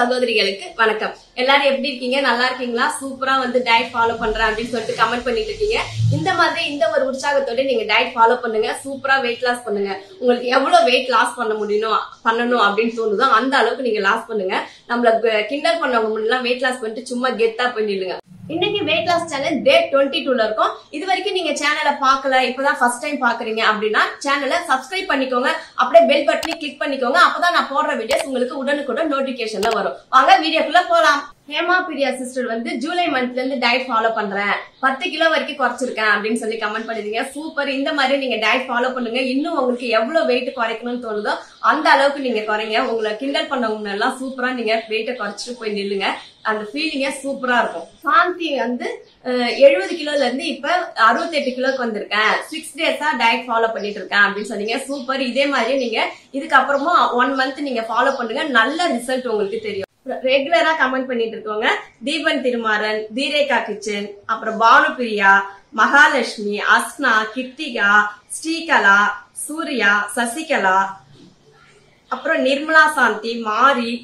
சகோதரிகளுக்கு வணக்கம் எல்லாரும் எப்படி இருக்கீங்க நல்லா இருக்கீங்களா சூப்பரா வந்து டயட் ஃபாலோ பண்றேன் அப்படின்னு சொல்லிட்டு கமெண்ட் பண்ணிட்டு இருக்கீங்க இந்த மாதிரி இந்த ஒரு உற்சாகத்தோட நீங்க டயட் ஃபாலோ பண்ணுங்க சூப்பரா வெயிட் லாஸ் பண்ணுங்க உங்களுக்கு எவ்வளவு வெயிட் லாஸ் பண்ண முடியும் பண்ணணும் அப்படின்னு தோணுதோ அந்த அளவுக்கு நீங்க லாஸ் பண்ணுங்க நம்மள க- கிண்டல் பண்ணவங்க முன்னெல்லாம் வெயிட் லாஸ் பண்ணிட்டு சும்மா கெத்தா பண்ணிடுங்க இன்னைக்கு weight loss channel day twenty டூல இருக்கும் இது வரைக்கும் நீங்க சேனலை பார்க்கல இப்பதான் ஃபர்ஸ்ட் டைம் பாக்குறீங்க அப்படின்னா சேனலை சப்ஸ்கிரைப் பண்ணிக்கோங்க அப்படியே பெல் பட்டனை கிளிக் பண்ணிக்கோங்க அப்பதான் நான் போடுற வீடியோஸ் உங்களுக்கு உடனுக்குடன் நோட்டிபிகேஷன்ல வரும் வாங்க வீடியோக்குள்ள போலாம் ஹேமா பிரியா சிஸ்டர் வந்து ஜூலை மந்த்ல இருந்து டயட் ஃபாலோ பண்றேன் பத்து கிலோ வரைக்கும் குறைச்சிருக்கேன் அப்படின்னு சொல்லி கமெண்ட் பண்ணிருக்கீங்க சூப்பர் இந்த மாதிரி நீங்க டயட் ஃபாலோ பண்ணுங்க இன்னும் உங்களுக்கு எவ்வளவு வெயிட் குறைக்கணும்னு தோணுதோ அந்த அளவுக்கு நீங்க குறைங்க உங்களை கிண்டல் பண்ணவங்க எல்லாம் சூப்பரா நீங்க வெயிட்டை குறைச்சிட்டு போய் நில்லுங்க அந்த ஃபீலிங்கே சூப்பரா இருக்கும் சாந்தி வந்து எழுபது கிலோல இருந்து இப்ப அறுபத்தெட்டு கிலோக்கு வந்திருக்கேன் சிக்ஸ் டேஸா டயட் ஃபாலோ பண்ணிட்டு இருக்கேன் அப்படின்னு சொன்னீங்க சூப்பர் இதே மாதிரி நீங்க இதுக்கப்புறமும் ஒன் மந்த் நீங்க ஃபாலோ பண்ணுங்க நல்ல ரிசல்ட் உங்களுக்கு தெரியும் ரெகுலரா கமெண்ட் பண்ணிட்டு இருக்கவங்க தீபன் திருமாறன் தீரேகா கிச்சன் அப்புறம் பானுபிரியா மகாலட்சுமி அஸ்னா கிருத்திகா ஸ்ரீகலா சூர்யா சசிகலா அப்புறம் நிர்மலா சாந்தி மாரி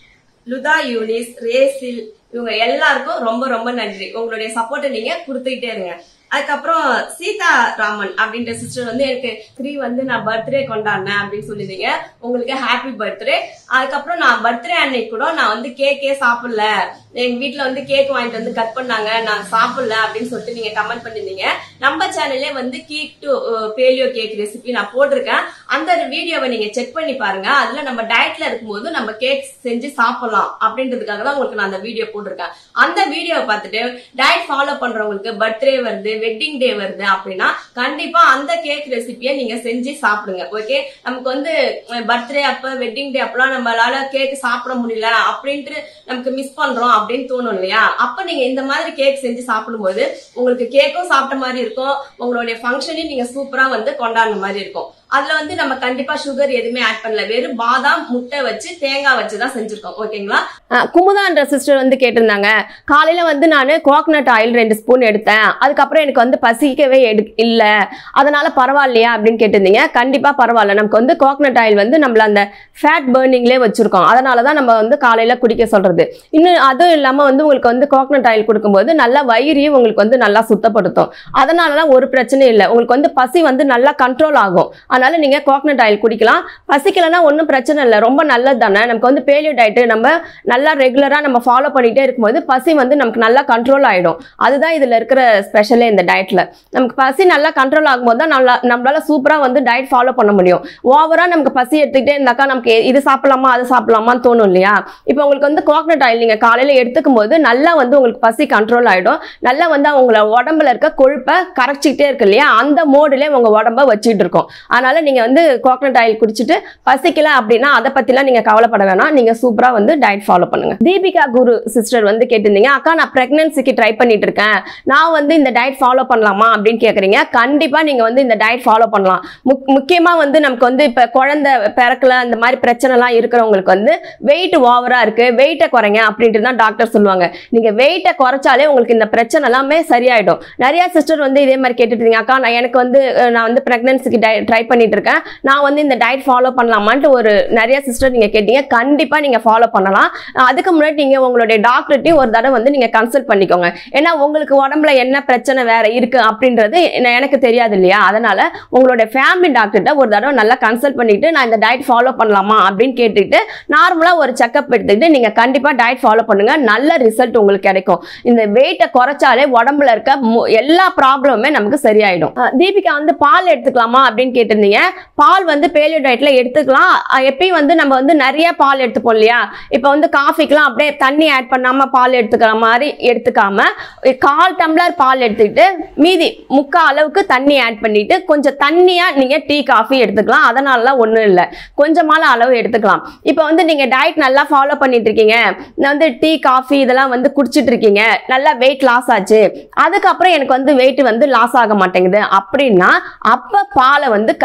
லுதா யூனிஸ் ரேசில் இவங்க எல்லாருக்கும் ரொம்ப ரொம்ப நன்றி உங்களுடைய சப்போர்ட்டை நீங்க கொடுத்துக்கிட்டே இருங்க அதுக்கப்புறம் சீதா ராமன் அப்படின்ற சிஸ்டர் வந்து எனக்கு த்ரீ வந்து நான் பர்த்டே கொண்டாடினேன் அப்படின்னு சொல்லியிருந்தீங்க உங்களுக்கு ஹாப்பி பர்த்டே அதுக்கப்புறம் நான் பர்த்டே அன்னைக்கு கூட நான் வந்து கேக்கே சாப்பிடல எங்க வீட்ல வந்து கேக் வாங்கிட்டு வந்து கட் பண்ணாங்க நான் சாப்பிடல அப்படின்னு சொல்லிட்டு நீங்க கமெண்ட் பண்ணிருந்தீங்க நம்ம சேனல்லே வந்து cake to paleo cake recipe நான் போட்டிருக்கேன் அந்த வீடியோவை நீங்க செக் பண்ணி பாருங்க அதுல நம்ம டயட்ல இருக்கும்போது நம்ம கேக் செஞ்சு சாப்பிடலாம் அப்படின்றதுக்காக தான் உங்களுக்கு நான் அந்த வீடியோ போட்டிருக்கேன் அந்த வீடியோவை பார்த்துட்டு டயட் ஃபாலோ பண்றவங்களுக்கு பர்த்டே வருது வெட்டிங் டே வருது அப்படின்னா கண்டிப்பா அந்த கேக் ரெசிபியை நீங்க செஞ்சு சாப்பிடுங்க ஓகே நமக்கு வந்து பர்த்டே அப்ப வெட்டிங் டே அப்பெல்லாம் நம்மளால கேக் சாப்பிட முடியல அப்படின்ட்டு நமக்கு மிஸ் பண்றோம் அப்படின்னு தோணும் இல்லையா அப்ப நீங்க இந்த மாதிரி கேக் செஞ்சு சாப்பிடும்போது உங்களுக்கு கேக்கும் சாப்பிட்ட மாதிரி இருக்கும் உங்களுடைய ஃபங்க்ஷனையும் நீங்க சூப்பரா வந்து கொண்டாடின மாதிரி இருக்கும் அதுல வந்து நம்ம கண்டிப்பா சுகர் எதுவுமே ஆட் பண்ணல வெறும் பாதாம் முட்டை வச்சு தேங்காய் வச்சு தான் செஞ்சிருக்கோம் ஓகேங்களா குமுதான்ற சிஸ்டர் வந்து கேட்டிருந்தாங்க காலையில வந்து நான் கோகனட் ஆயில் ரெண்டு ஸ்பூன் எடுத்தேன் அதுக்கப்புறம் எனக்கு வந்து பசிக்கவே எடு இல்ல அதனால பரவாயில்லையா அப்படின்னு கேட்டிருந்தீங்க கண்டிப்பா பரவாயில்ல நமக்கு வந்து கோகனட் ஆயில் வந்து நம்மள அந்த ஃபேட் பேர்னிங்லேயே வச்சிருக்கோம் அதனால தான் நம்ம வந்து காலையில குடிக்க சொல்றது இன்னும் அதுவும் இல்லாம வந்து உங்களுக்கு வந்து கோகனட் ஆயில் கொடுக்கும்போது நல்லா வயிறையும் உங்களுக்கு வந்து நல்லா சுத்தப்படுத்தும் அதனாலலாம் ஒரு பிரச்சனையும் இல்லை உங்களுக்கு வந்து பசி வந்து நல்லா கண்ட்ரோல் ஆகும் அதனால நீங்க கோகனட் ஆயில் குடிக்கலாம் பசிக்கலைன்னா ஒன்றும் பிரச்சனை இல்லை ரொம்ப நல்லது தானே நமக்கு வந்து பேலியோ டயட்டு நம்ம நல்லா ரெகுலரா நம்ம ஃபாலோ பண்ணிட்டே இருக்கும்போது பசி வந்து நமக்கு நல்லா கண்ட்ரோல் ஆயிடும் அதுதான் இதுல இருக்கிற ஸ்பெஷலே இந்த டயட்ல நமக்கு பசி நல்லா கண்ட்ரோல் ஆகும்போது தான் நல்லா நம்மளால சூப்பரா வந்து டயட் ஃபாலோ பண்ண முடியும் ஓவரா நமக்கு பசி எடுத்துக்கிட்டே இருந்தாக்கா நமக்கு இது சாப்பிடலாமா அது சாப்பிடலாமான்னு தோணும் இல்லையா இப்போ உங்களுக்கு வந்து கோகனட் ஆயில் நீங்க காலையில எடுத்துக்கும் போது நல்லா வந்து உங்களுக்கு பசி கண்ட்ரோல் ஆயிடும் நல்லா வந்து உங்களோட உடம்புல இருக்க கொழுப்பை கரைச்சிக்கிட்டே இருக்கு இல்லையா அந்த மோடுல உங்க உடம்ப வச்சுட்டு இருக்கோம் அதனால நீங்க வந்து கோகனட் ஆயில் குடிச்சிட்டு பசிக்கல அப்படின்னா அதை பத்திலாம் நீங்க கவலைப்பட வேணாம் நீங்க சூப்பரா வந்து டயட் ஃபாலோ பண்ணுங்க தீபிகா குரு சிஸ்டர் வந்து கேட்டிருந்தீங்க அக்கா நான் பிரெக்னன்சிக்கு ட்ரை பண்ணிட்டு இருக்கேன் நான் வந்து இந்த டயட் ஃபாலோ பண்ணலாமா அப்படின்னு கேக்குறீங்க கண்டிப்பா நீங்க வந்து இந்த டயட் ஃபாலோ பண்ணலாம் முக்- முக்கியமா வந்து நமக்கு வந்து இப்ப குழந்தை பிறக்கல அந்த மாதிரி பிரச்சனை எல்லாம் இருக்கிறவங்களுக்கு வந்து வெயிட் ஓவரா இருக்கு வெயிட்டை குறைங்க அப்படின்ட்டு தான் டாக்டர் சொல்லுவாங்க நீங்க வெயிட்டை குறைச்சாலே உங்களுக்கு இந்த பிரச்சனை எல்லாமே சரியாயிடும் நிறைய சிஸ்டர் வந்து இதே மாதிரி கேட்டுட்டு இருக்கீங்க அக்கா நான் எனக்கு வந்து அஹ், நான் வந்து பிரெக்னன்சிக்கு ட்ரை பண்ணிட்டு இருக்கேன் நான் வந்து இந்த டயட் ஃபாலோ பண்ணலாமான்ட்டு ஒரு நிறைய சிஸ்டர் நீங்க கேட்டீங்க கண்டிப்பா நீங்க ஃபாலோ பண்ணலாம் அஹ், அதுக்கு முன்னாடி நீங்க உங்களுடைய டாக்டர்ட்டையும் ஒரு தடவை வந்து நீங்க கன்சல்ட் பண்ணிக்கோங்க ஏன்னா உங்களுக்கு உடம்புல என்ன பிரச்சனை வேற இருக்கு அப்படின்றது என- எனக்கு தெரியாது இல்லையா அதனால உங்களுடைய ஃபேமிலி டாக்டர்கிட்ட ஒரு தடவை நல்லா கன்சல்ட் பண்ணிட்டு நான் இந்த டயட் ஃபாலோ பண்ணலாமா அப்படின்னு கேட்டுட்டு நார்மலா ஒரு செக்அப் எடுத்துக்கிட்டு நீங்க கண்டிப்பா டயட் ஃபாலோ பண்ணுங்க நல்ல ரிசல்ட் உங்களுக்கு கிடைக்கும் இந்த வெயிட்டை குறைச்சாலே உடம்புல இருக்க மு- எல்லா ப்ராப்ளமுமே நமக்கு சரியாயிடும் அஹ் தீபிகா வந்து பால் எடுத்துக்கலாமா அப்படின்னு கேட்டிருந்தீங்க பால் வந்து பேலியோ டயட்ல எடுத்துக்கலாம் அஹ் எப்பயும் வந்து நம்ம வந்து நிறைய பால் எடுத்துப்போம் இல்லையா இப்போ வந்து காஃபிக்கெல்லாம் அப்படியே தண்ணி ஆட் பண்ணாம பால் எடுத்துக்கிற மாதிரி எடுத்துக்காம ஒரு கால் டம்ளர் பால் எடுத்துக்கிட்டு மீதி முக்கால் அளவுக்கு தண்ணி ஆட் பண்ணிட்டு கொஞ்சம் தண்ணியா நீங்க டீ காஃபி எடுத்துக்கலாம் அதனாலலாம் ஒன்றும் இல்லை கொஞ்சமான அளவு எடுத்துக்கலாம் இப்போ வந்து நீங்க டயட் நல்லா ஃபாலோ பண்ணிட்டு இருக்கீங்க நான் வந்து டீ காஃபி இதெல்லாம் வந்து குடிச்சிட்டு இருக்கீங்க நல்லா வெயிட் லாஸ் ஆச்சு அதுக்கப்புறம் எனக்கு வந்து வெயிட் வந்து லாஸ் ஆக மாட்டேங்குது அப்படின்னா அப்ப பாலை வந்து கட்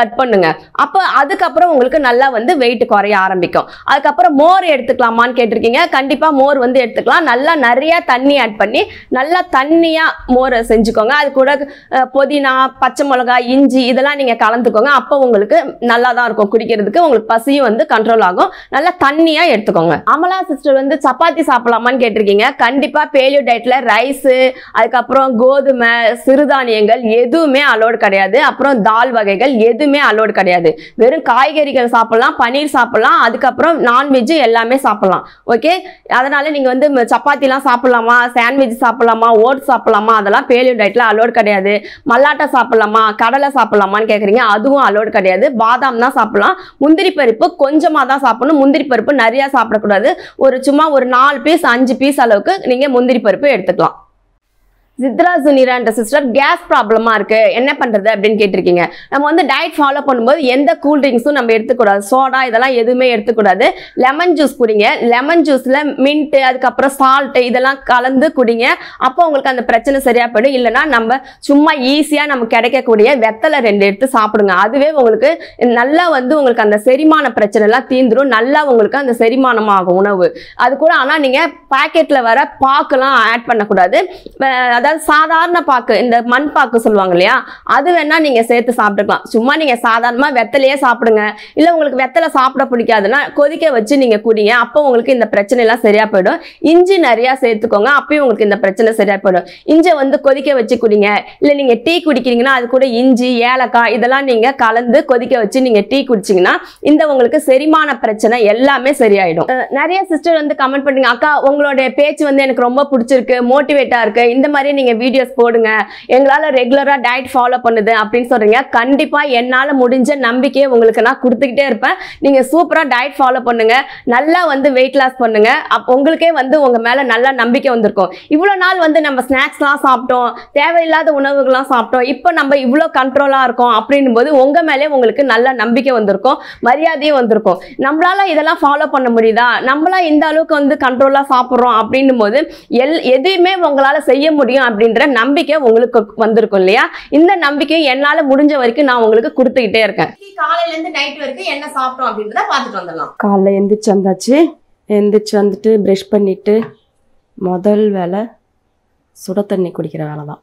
கட் பண்ணுங்க அப்போ அதுக்கப்புறம் உங்களுக்கு நல்லா வந்து வெயிட் குறைய ஆரம்பிக்கும் அதுக்கப்புறம் மோர் எடுத்துக்கலாமான்னு கேட்டிருக்கீங்க கண்டிப்பா மோர் வந்து எடுத்துக்கலாம் நல்லா நிறைய தண்ணி ஆட் பண்ணி நல்லா தண்ணியா மோரை செஞ்சுக்கோங்க அது கூட அஹ், புதினா பச்சை மிளகாய் இஞ்சி இதெல்லாம் நீங்க கலந்துக்கோங்க அப்போ உங்களுக்கு நல்லா தான் இருக்கும் குடிக்கிறதுக்கு உங்களுக்கு பசியும் வந்து கண்ட்ரோல் ஆகும் நல்லா தண்ணியா எடுத்துக்கோங்க அமலா சிஸ்டர் வந்து சப்பாத்தி சாப்பிடலாமான்னு கேட்டிருக்கீங்க கண்டிப்பா பேலியோ டயட்ல ரைஸ் அதுக்கப்புறம் கோதுமை சிறுதானியங்கள் எதுவுமே அலோடு கிடையாது அப்புறம் தால் வகைகள் எதுவுமே அலோடு கிடையாது வெறும் காய்கறிகள் சாப்பிடலாம் பன்னீர் சாப்பிடலாம் அதுக்கப்புறம் நான்வெஜ் எல்லாமே சாப்பிடலாம் ஓகே அதனால நீங்க வந்து ம- சப்பாத்திலாம் சாப்பிடலாமா சாண்ட்விச் சாப்பிடலாமா ஓட்ஸ் சாப்பிடலாமா அதெல்லாம் பேலியோ டயட்ல அலோடு கிடையாது மல்லாட்டை சாப்பிடலாமா கடலை சாப்பிடலாமான்னு கேக்குறீங்க அதுவும் அலோடு கிடையாது பாதாம் தான் சாப்பிடலாம் முந்திரி பருப்பு கொஞ்சமா தான் சாப்பிடணும் முந்திரி பருப்பு நிறைய சாப்பிடக்கூடாது ஒரு சும்மா ஒரு நாலு பீஸ் அஞ்சு பீஸ் அளவுக்கு நீங்க முந்திரி பருப்பு எடுத்துக்கலாம் சித்ரா சுனிரான்ற சிஸ்டர் கேஸ் ப்ராப்ளமா இருக்கு என்ன பண்றது அப்படின்னு கேட்டிருக்கீங்க நம்ம வந்து டயட் ஃபாலோ பண்ணும்போது எந்த கூல் ட்ரிங்க்ஸும் நம்ம எடுத்துக்கூடாது சோடா இதெல்லாம் எதுவுமே எடுத்துக்கூடாது லெமன் ஜூஸ் குடிங்க லெமன் ஜூஸ்ல மின்ட் அதுக்கப்புறம் சால்ட் இதெல்லாம் கலந்து குடிங்க அப்போ உங்களுக்கு அந்த பிரச்சனை சரியா போயிடும் இல்லைன்னா நம்ம சும்மா ஈஸியா நமக்கு கிடைக்கக்கூடிய வெத்தலை ரெண்டு எடுத்து சாப்பிடுங்க அதுவே உங்களுக்கு நல்லா வந்து உங்களுக்கு அந்த செரிமான பிரச்சனை எல்லாம் தீந்துரும் நல்லா உங்களுக்கு அந்த செரிமானம் ஆகும் உணவு அது கூட ஆனா நீங்க பாக்கெட்ல வர பாக்கெல்லாம் ஆட் பண்ணக்கூடாது அஹ் அதாவது சாதாரண பாக்கு இந்த மண் பாக்கு சொல்லுவாங்க இல்லையா அது வேணா நீங்க சேர்த்து சாப்பிட்டுக்கலாம் சும்மா நீங்க சாதாரணமா வெத்தலையே சாப்பிடுங்க இல்ல உங்களுக்கு வெத்தலை சாப்பிட பிடிக்காதுன்னா கொதிக்க வச்சு நீங்க குடிங்க அப்போ உங்களுக்கு இந்த பிரச்சனை எல்லாம் சரியா போயிடும் இஞ்சி நிறைய சேர்த்துக்கோங்க அப்பயும் உங்களுக்கு இந்த பிரச்சனை சரியா போயிடும் இஞ்சி வந்து கொதிக்க வச்சு குடிங்க இல்ல நீங்க டீ குடிக்கிறீங்கன்னா அது கூட இஞ்சி ஏலக்காய் இதெல்லாம் நீங்க கலந்து கொதிக்க வச்சு நீங்க டீ குடிச்சீங்கன்னா இந்த உங்களுக்கு செரிமான பிரச்சனை எல்லாமே சரியாயிடும் அஹ் நிறைய சிஸ்டர் வந்து கமெண்ட் பண்ணுங்க அக்கா உங்களுடைய பேச்சு வந்து எனக்கு ரொம்ப பிடிச்சிருக்கு மோட்டிவேட்டா இருக்கு இந்த மாதிரி நீங்க வீடியோஸ் போடுங்க எங்களால ரெகுலரா டயட் ஃபாலோ பண்ணுது அப்படின்னு சொல்றீங்க கண்டிப்பா என்னால முடிஞ்ச நம்பிக்கையை உங்களுக்கு நான் கொடுத்துக்கிட்டே இருப்பேன் நீங்க சூப்பரா டயட் ஃபாலோ பண்ணுங்க நல்லா வந்து வெயிட் லாஸ் பண்ணுங்க அப்ப உங்களுக்கே வந்து உங்க மேல நல்லா நம்பிக்கை வந்திருக்கும் இவ்வளவு நாள் வந்து நம்ம ஸ்நாக்ஸ்லாம் சாப்பிட்டோம் தேவையில்லாத உணவுகள்லாம் சாப்பிட்டோம் இப்போ நம்ம இவ்வளோ கண்ட்ரோலா இருக்கோம் அப்படின்னும் போது உங்க மேலே உங்களுக்கு நல்ல நம்பிக்கை வந்திருக்கும் மரியாதையும் வந்திருக்கும் நம்மளால இதெல்லாம் ஃபாலோ பண்ண முடியுதா நம்மளா இந்த அளவுக்கு வந்து கண்ட்ரோலா சாப்பிட்றோம் அப்படின்னும் போது எல் எதையுமே உங்களால செய்ய முடியும் அப்படின்ற நம்பிக்கை உங்களுக்கு வந்திருக்கும் இல்லையா இந்த நம்பிக்கை என்னால முடிஞ்ச வரைக்கும் நான் உங்களுக்கு கொடுத்துக்கிட்டே இருக்கேன் காலையில இருந்து நைட் வரைக்கும் என்ன சாப்பிட்டோம் அப்படின்றத பார்த்துட்டு வந்துடலாம் காலைல எந்திரிச்சு வந்தாச்சு எந்திரிச்சு வந்துட்டு ப்ரஷ் பண்ணிட்டு முதல் வேலை சுட தண்ணி குடிக்கிற வேலை தான்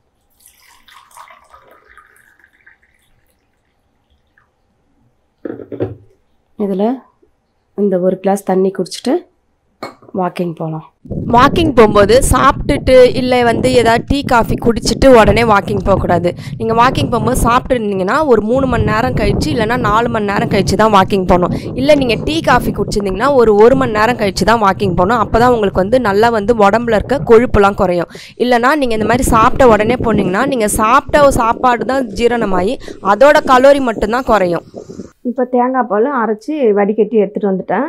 இதில் இந்த ஒரு கிளாஸ் தண்ணி குடிச்சிட்டு வாக்கிங் போகலாம் வாக்கிங் போகும்போது சாப்பிட்டுட்டு இல்லை வந்து ஏதாவது டீ காஃபி குடிச்சிட்டு உடனே வாக்கிங் போகக்கூடாது நீங்கள் வாக்கிங் போகும்போது சாப்பிட்டு இருந்தீங்கன்னா ஒரு மூணு மணி நேரம் கழிச்சு இல்லைன்னா நாலு மணி நேரம் கழிச்சு தான் வாக்கிங் போகணும் இல்லை நீங்கள் டீ காஃபி குடிச்சிருந்தீங்கன்னா ஒரு ஒரு மணி நேரம் கழிச்சு தான் வாக்கிங் போகணும் அப்போ தான் உங்களுக்கு வந்து நல்லா வந்து உடம்புல இருக்க கொழுப்புலாம் குறையும் இல்லைனா நீங்கள் இந்த மாதிரி சாப்பிட்ட உடனே போனீங்கன்னா நீங்கள் சாப்பிட்ட சாப்பாடு தான் ஜீரணமாகி அதோட கலோரி மட்டும்தான் குறையும் இப்போ தேங்காய் பால் அரைச்சி வடிகட்டி எடுத்துகிட்டு வந்துட்டேன்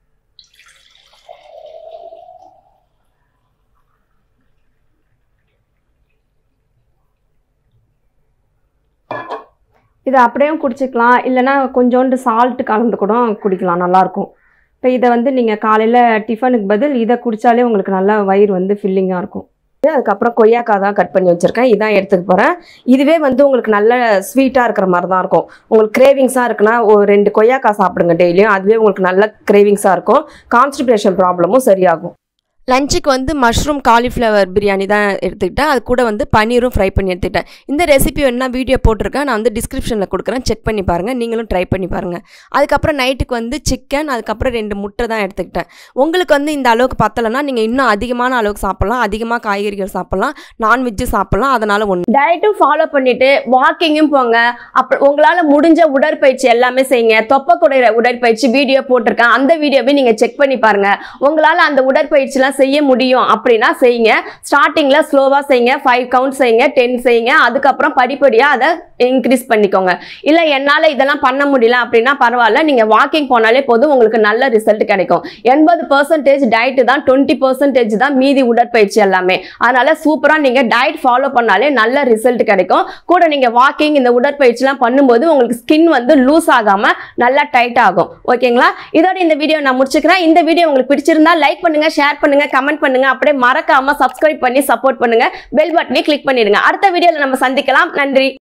இதை அப்படியும் குடிச்சிக்கலாம் இல்லைன்னா கொஞ்சோண்டு சால்ட் கலந்து கூட குடிக்கலாம் நல்லாயிருக்கும் இப்போ இதை வந்து நீங்கள் காலையில் டிஃபனுக்கு பதில் இதை குடித்தாலே உங்களுக்கு நல்லா வயிறு வந்து ஃபில்லிங்காக இருக்கும் அதுக்கப்புறம் கொய்யாக்காய் தான் கட் பண்ணி வச்சிருக்கேன் இதான் எடுத்துக்க போறேன் இதுவே வந்து உங்களுக்கு நல்ல ஸ்வீட்டா இருக்கிற மாதிரி தான் இருக்கும் உங்களுக்கு கிரேவிங்ஸா இருக்குன்னா ஒரு ரெண்டு கொய்யாக்காய் சாப்பிடுங்க டெய்லியும் அதுவே உங்களுக்கு நல்ல கிரேவிங்ஸா இருக்கும் கான்ஸ்டிபேஷன் ப்ராப்ளமும் சரியாகும் லஞ்சுக்கு வந்து மஷ்ரூம் காலிஃப்ளவர் பிரியாணி தான் எடுத்துக்கிட்டேன் அது கூட வந்து பன்னீரும் ஃப்ரை பண்ணி எடுத்துக்கிட்டேன் இந்த ரெசிபி வேணா வீடியோ போட்டிருக்கேன் நான் வந்து டிஸ்கிரிப்ஷனில் கொடுக்குறேன் செக் பண்ணி பாருங்கள் நீங்களும் ட்ரை பண்ணி பாருங்கள் அதுக்கப்புறம் நைட்டுக்கு வந்து சிக்கன் அதுக்கப்புறம் ரெண்டு முட்டை தான் எடுத்துக்கிட்டேன் உங்களுக்கு வந்து இந்த அளவுக்கு பத்தலைன்னா நீங்கள் இன்னும் அதிகமான அளவுக்கு சாப்பிட்லாம் அதிகமாக காய்கறிகள் சாப்பிட்லாம் நான்வெஜ்ஜு சாப்பிட்லாம் அதனால் ஒன்று டயட்டும் ஃபாலோ பண்ணிட்டு வாக்கிங்கும் போங்க அப்புறம் உங்களால முடிஞ்ச உடற்பயிற்சி எல்லாமே செய்யுங்க தொப்பக்குடைய உடற்பயிற்சி வீடியோ போட்டிருக்கேன் அந்த வீடியோவை நீங்க செக் பண்ணி பாருங்க உங்களால அந்த உடற்பயிற்சிலாம் செய்ய முடியும் அப்படின்னா செய்யுங்க ஸ்டார்டிங்ல ஸ்லோவா செய்யுங்க ஃபைவ் கவுண்ட் செய்யுங்க டென் செய்யுங்க அதுக்கப்புறம் படிப்படியா அதை இன்க்ரீஸ் பண்ணிக்கோங்க இல்ல என்னால இதெல்லாம் பண்ண முடியல அப்படின்னா பரவாயில்ல நீங்க வாக்கிங் போனாலே போதும் உங்களுக்கு நல்ல ரிசல்ட் கிடைக்கும் எண்பது பர்சன்டேஜ் டயட் தான் டுவெண்ட்டி பர்சன்டேஜ் தான் மீதி உடற்பயிற்சி எல்லாமே அதனால சூப்பரா நீங்க டயட் ஃபாலோ பண்ணாலே நல்ல ரிசல்ட் கிடைக்கும் கூட நீங்க வாக்கிங் இந்த உடற்பயிற்சிலாம் பண்ணும்போது உங்களுக்கு ஸ்கின் வந்து லூஸ் ஆகாம நல்லா டைட் ஆகும் ஓகேங்களா இதோட இந்த வீடியோ நான் முடிச்சுக்கிறேன் இந்த வீடியோ உங்களுக்கு பிடிச்சிருந்தா லைக் பண்ணுங்க ஷேர் பண்ணுங்க கமெண்ட் பண்ணுங்க அப்படியே மறக்காம சப்ஸ்கிரைப் பண்ணி சப்போர்ட் பண்ணுங்க பெல் பட்டனை கிளிக் பண்ணிடுங்க அடுத்த வீடியோல நம்ம சந்திக்கலாம் நன்றி